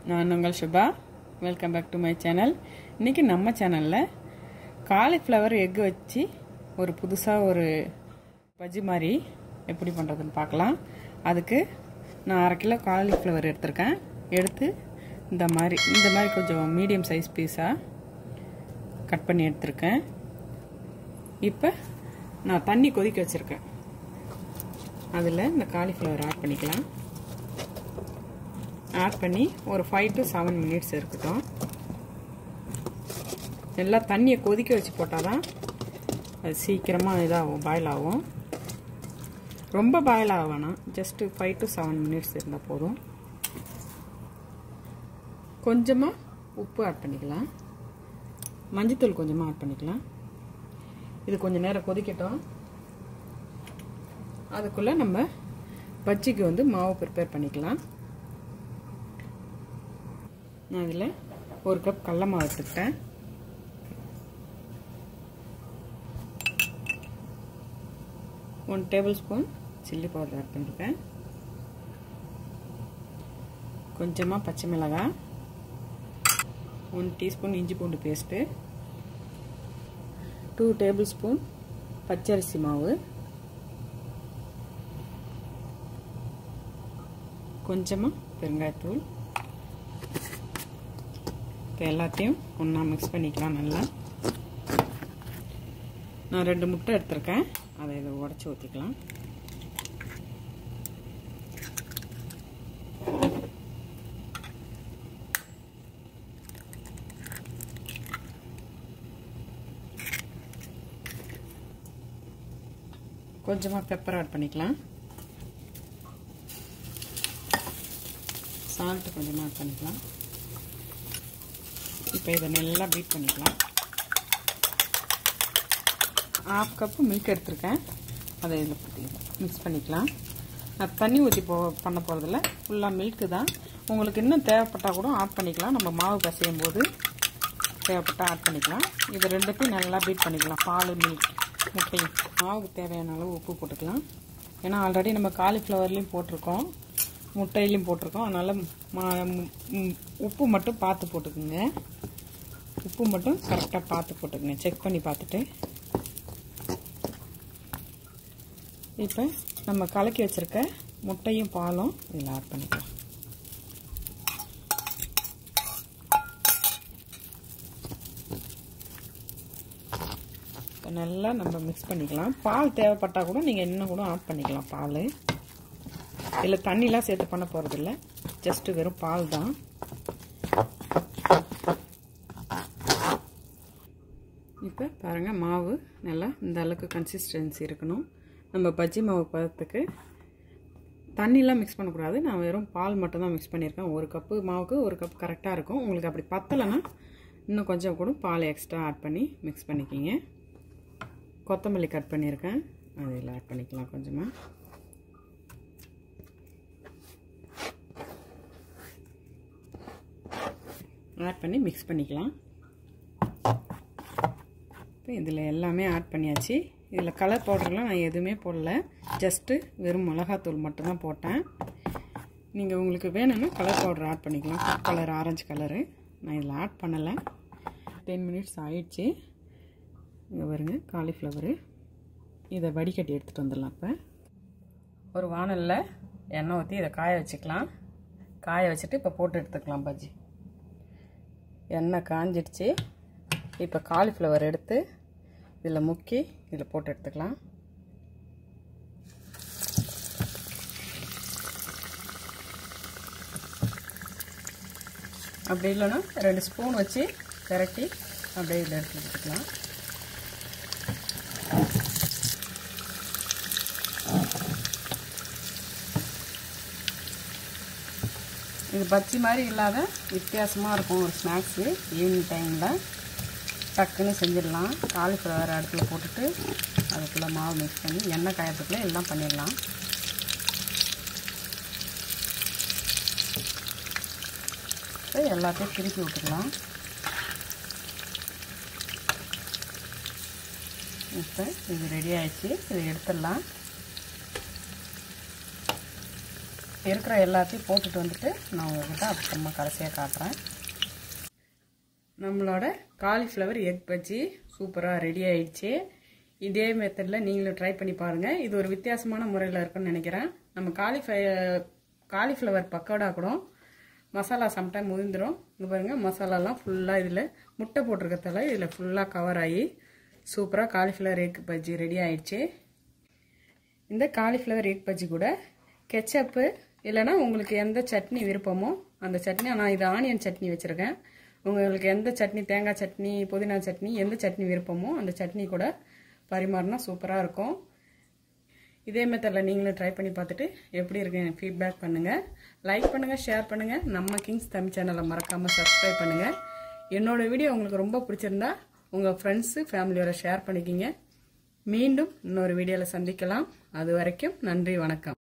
நான் உங்கள் Subha welcome back to my channel இன்றைக்கி நம்ம சேனலில் காலிஃப்ளவர் எக் வச்சு ஒரு புதுசாக ஒரு பஜ்ஜி மாதிரி எப்படி பண்ணுறதுன்னு பார்க்கலாம் அதுக்கு நான் அரை கிலோ காலிஃப்ளவர் எடுத்திருக்கேன் எடுத்து இந்த மாதிரி இந்த மாதிரி கொஞ்சம் மீடியம் சைஸ் பீஸாக கட் பண்ணி எடுத்திருக்கேன் இப்போ நான் தண்ணி கொதிக்க வச்சுருக்கேன் அதில் இந்த காலிஃப்ளவர் ஆட் பண்ணிக்கலாம் ஆட் பண்ணி ஒரு ஃபைவ் டு செவன் மினிட்ஸ் இருக்கட்டும் எல்லாம் தண்ணியை கொதிக்க வச்சு போட்டால் தான் அது சீக்கிரமாக இதாகும் பாயில் ஆகும் ரொம்ப பாயில் ஆக வேணாம் just five to seven minutes இருந்தால் போதும் கொஞ்சமாக உப்பு ஆட் பண்ணிக்கலாம் மஞ்சத்தூள் கொஞ்சமாக ஆட் பண்ணிக்கலாம் இது கொஞ்சம் நேரம் கொதிக்கட்டும் அதுக்குள்ளே நம்ம பஜ்ஜிக்கு வந்து மாவு ப்ரிப்பேர் பண்ணிக்கலாம் நான் இதில் ஒரு கப் கடல மாவு எடுத்துக்கிட்டேன் one tablespoon chilli powder add பண்ணியிருக்கேன் கொஞ்சமாக பச்சை மிளகாய் ஒன் டீஸ்பூன் இஞ்சி பூண்டு பேஸ்ட்டு டூ டேபிள் ஸ்பூன் பச்சரிசி மாவு கொஞ்சமாக பெருங்காயத்தூள் இப்போ எல்லாத்தையும் ஒன்றா மிக்ஸ் பண்ணிக்கலாம் நல்லா நான் ரெண்டு முட்டை எடுத்திருக்கேன் அதை இதை உடச்சி ஊற்றிக்கலாம் கொஞ்சமாக பெப்பர் ஆட் பண்ணிக்கலாம் சால்ட்டு கொஞ்சமாக ஆட் பண்ணிக்கலாம் இப்போ இதை நல்லா பீட் பண்ணிக்கலாம் ஹாஃப் கப்பு மில்க் எடுத்திருக்கேன் அதை இதில் போட்டிக்கலாம் மிக்ஸ் பண்ணிக்கலாம் நான் தண்ணி ஊற்றி போ பண்ண போகிறதில்ல ஃபுல்லாக மில்க்கு தான் உங்களுக்கு இன்னும் தேவைப்பட்டால் கூட ஆட் பண்ணிக்கலாம் நம்ம மாவு பசையும் போது தேவைப்பட்டால் ஆட் பண்ணிக்கலாம் இது ரெண்டுத்தையும் நல்லா பீட் பண்ணிக்கலாம் பால் மில்க் முட்டையும் மாவுக்கு தேவையான அளவு உப்பு போட்டுக்கலாம் ஏன்னா ஆல்ரெடி நம்ம காலிஃப்ளவர்லேயும் போட்டிருக்கோம் முட்டையிலையும் போட்டிருக்கோம் அதனால் மா உப்பு மட்டும் பார்த்து போட்டுக்குங்க உப்பு மட்டும் கரெக்டாக பார்த்து போட்டுக்குங்க செக் பண்ணி பார்த்துட்டு இப்போ நம்ம கலக்கி வச்சுருக்க முட்டையும் பாலும் இதில் ஆட் பண்ணிக்கலாம் நல்லா நம்ம மிக்ஸ் பண்ணிக்கலாம் பால் தேவைப்பட்டால் கூட நீங்கள் இன்னும் கூட ஆட் பண்ணிக்கலாம் பால் இதில் தண்ணிலாம் சேர்த்து பண்ண போகிறதில்ல ஜஸ்ட்டு வெறும் பால் தான் இப்போ பாருங்கள் மாவு நல்லா இந்த அளவுக்கு கன்சிஸ்டன்சி இருக்கணும் நம்ம பஜ்ஜி மாவு பதத்துக்கு தண்ணிலாம் மிக்ஸ் பண்ணக்கூடாது நான் வெறும் பால் மட்டும் தான் மிக்ஸ் பண்ணியிருக்கேன் ஒரு கப்பு மாவுக்கு ஒரு கப் கரெக்டாக இருக்கும் உங்களுக்கு அப்படி பத்தலைன்னா இன்னும் கொஞ்சம் கூட பால் எக்ஸ்ட்ரா ஆட் பண்ணி மிக்ஸ் பண்ணிக்கிங்க கொத்தமல்லி கட் பண்ணியிருக்கேன் அதில் ஆட் பண்ணிக்கலாம் கொஞ்சமாக ஆட் பண்ணி மிக்ஸ் பண்ணிக்கலாம் இப்போ இதில் எல்லாமே ஆட் பண்ணியாச்சு இதில் கலர் பவுடர்லாம் நான் எதுவுமே போடல ஜஸ்ட்டு வெறும் மிளகாத்தூள் மட்டும்தான் போட்டேன் நீங்கள் உங்களுக்கு வேணும்னா கலர் பவுடர் ஆட் பண்ணிக்கலாம் ஃபுட் கலர் ஆரஞ்சு கலரு நான் இதில் ஆட் பண்ணலை டென் மினிட்ஸ் ஆயிடுச்சு இங்கே வருங்க காலிஃப்ளவரு இதை வடிகட்டி எடுத்துகிட்டு வந்துடலாம் இப்போ ஒரு வானலில் எண்ணெய் ஊற்றி இதை காய வச்சுக்கலாம் காய வச்சுட்டு இப்போ போட்டு எடுத்துக்கலாம் பஜ்ஜி எண்ணெய் காஞ்சிடுச்சு இப்போ காலிஃப்ளவர் எடுத்து இதில் முக்கி இதில் போட்டு எடுத்துக்கலாம் அப்படி இல்லைன்னா ரெண்டு ஸ்பூன் வச்சு திரட்டி அப்படியே இதில் எடுத்து எடுத்துக்கலாம் இது பச்சி மாதிரி இல்லாத வித்தியாசமாக இருக்கும் ஒரு ஸ்நாக்ஸு ஈவினிங் டைமில் டக்குன்னு செஞ்சிடலாம் காலிஃப்ளவர் அடுப்பில் போட்டுட்டு அதுக்குள்ளே மாவு மிக்ஸ் பண்ணி எண்ணெய் காயத்துக்குள்ளே எல்லாம் பண்ணிடலாம் எல்லாத்தையும் திருப்பி விட்டுக்கலாம் இப்போ இது ரெடி ஆயிடுச்சு இதை எடுத்துடலாம் இருக்கிற எல்லாத்தையும் போட்டுட்டு வந்துட்டு நான் உங்கள்கிட்ட அப்புறமா கடைசியாக காட்டுறேன் நம்மளோட காலிஃப்ளவர் எக் பஜ்ஜி சூப்பராக ரெடி ஆயிடுச்சு இதே மெத்தடில் நீங்களும் ட்ரை பண்ணி பாருங்கள் இது ஒரு வித்தியாசமான முறையில் இருக்குன்னு நினைக்கிறேன் நம்ம காலிஃப்ளை காலிஃப்ளவர் பக்கோடா கூட மசாலா சம்டைம் உதிர்ந்துடும் இங்கே பாருங்கள் மசாலாலாம் ஃபுல்லாக இதில் முட்டை போட்டிருக்கதால இதில் ஃபுல்லாக கவர் ஆகி சூப்பராக காலிஃப்ளவர் எக் பஜ்ஜி ரெடி ஆயிடுச்சு இந்த காலிஃப்ளவர் எக் பஜ்ஜி கூட கெச்சப்பு இல்லைனா உங்களுக்கு எந்த சட்னி விருப்பமோ அந்த சட்னி நான் இது ஆனியன் சட்னி வச்சுருக்கேன் உங்களுக்கு எந்த சட்னி தேங்காய் சட்னி புதினா சட்னி எந்த சட்னி விருப்பமோ அந்த சட்னி கூட பரிமாறினா சூப்பராக இருக்கும் இதே மெத்தடில் நீங்களும் ட்ரை பண்ணி பார்த்துட்டு எப்படி இருக்கு ஃபீட்பேக் பண்ணுங்கள் லைக் பண்ணுங்கள் ஷேர் பண்ணுங்கள் நம்ம கிங்ஸ் தமிழ் சேனலை மறக்காமல் சப்ஸ்கிரைப் பண்ணுங்கள் என்னோடய வீடியோ உங்களுக்கு ரொம்ப பிடிச்சிருந்தா உங்கள் ஃப்ரெண்ட்ஸு ஃபேமிலியோட ஷேர் பண்ணிக்கிங்க மீண்டும் இன்னொரு வீடியோவில் சந்திக்கலாம் அது வரைக்கும் நன்றி வணக்கம்